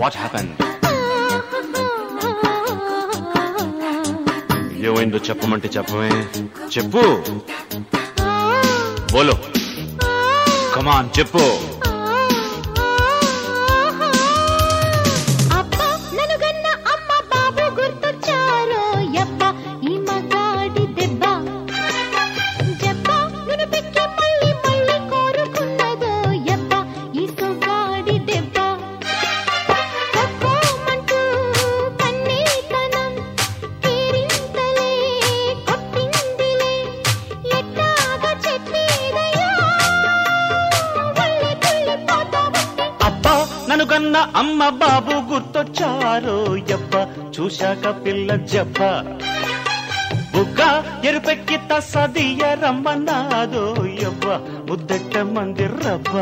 What happen ఏమైందో చెప్పమంటే చెప్పమే చెప్పు బోలో కమాన్ చెప్పు అబ్బా నన్ను గన్న అమ్మ బాబు గుర్తొచ్చారో యబ్బ ఈ మగాడి దెబ్బ జబ్బ నన్ను పెట్టి మళ్ళీ మళ్ళీ కోరుకున్నదో యబ్బ ఈ సొగాడి దెబ్బ తక్కువమంటూ కన్నీతనం తీరింతలే కొట్టిందిలే ఎట్టాగా చెప్పేదయ్యా వల్లి తుల్లిపోతా ఉంటే అబ్బా నన్ను కన్న అమ్మ బాబు గుర్తొచ్చారో యబ్బ చూశాక పిల్ల జబ్బ బుగ్గ ఎరుపెక్కి తసదియ రమ్మన్నాదో యబ్బ ముద్దెట్ట మంది రబ్బ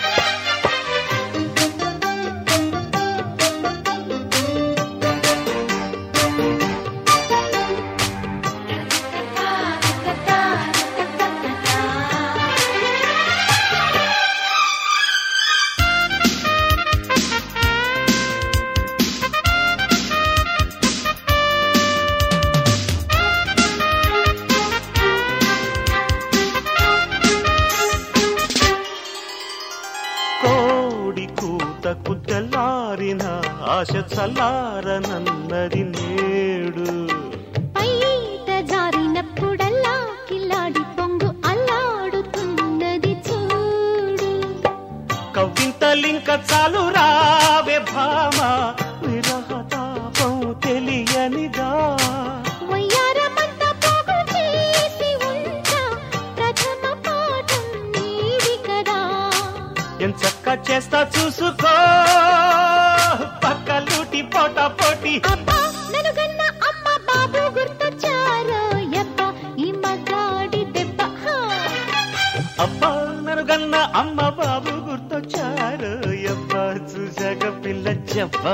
కోడి కూతకు తెల్లారిన ఆశ చల్లారనన్నది నేడు పైట జారినప్పుడల్లా కిల్లాడి పొంగు అల్లాడుతున్నది చూడు కవ్వింతలింక చాలు రావే భామ విరహతాపం తెలియనిదా వయ్యారమంతా పోగు చేసి ఉంటా ప్రథమ పాఠం నీది కదా ఎంచక్క చేస్తా చూసుకో పక్కలుటి పోట పోటీ అబ్బా నన్ను గన్న అమ్మ బాబు గుర్తొచ్చారో యబ్బ ఈ మగాడి దెబ్బ హా. అబ్బా నన్ను గన్న అమ్మ బాబు గుర్తొచ్చారు అబ్బా చూశాక పిల్ల చెప్ప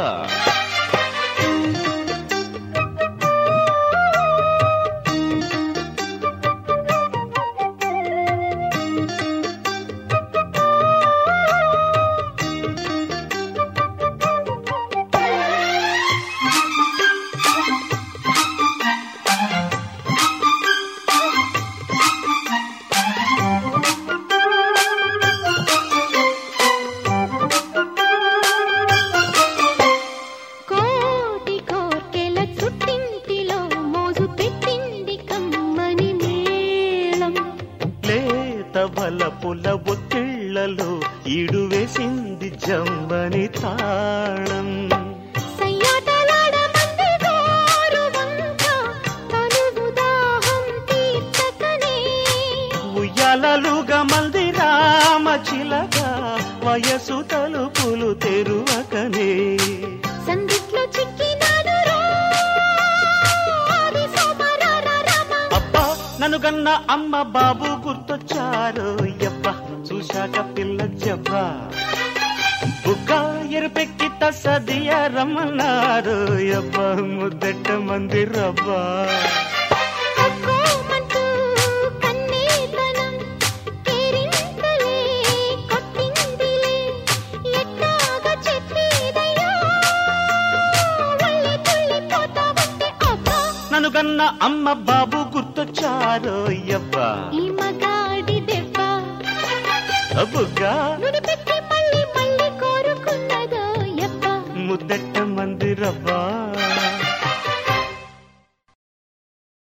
కోటి కోర్కెల చుట్టింటిలో మోజు పెట్టింది కమ్మని మేళం లేత బలపుల ఒత్తిళ్లలో ఈడు వేసింది జమ్మని తాళం సయ్యాటలాడమంది గోరు వంక తనువు దాహం తీర్చకనే ఉయ్యాలలుగా మల్ది రామ చిలక వయసు తలుపులు తెరువకనే సందిట్లో చిక్కినాడు రో ఆది సోమరార రామ అబ్బా నన్ను గన్న అమ్మ బాబు గుర్తొచ్చారు యబ్బ చూశాక పిల్ల జబ్బ బుక్క ఎరుపెక్కి తసదియ రమ్మన్నారు యబ్బ ముద్దెట్ట మంది రబ్బా తక్కువమంటూ కన్నీతనం కేరింతలే కొట్టిందిలే ఎట్టాగా చెప్పేదయ్యా వల్లి తుల్లిపోతా ఉంటే అబ్బా నన్ను గన్న అమ్మ బాబు గుర్తొచ్చారు యబ్బ ఈ మగాడి దెబ్బ బుగ్గా నుడి పెట్టి మళ్ళీ మళ్ళీ కోరుకున్నదో యబ్బ ముద్దెట్ట మంది రబ్బా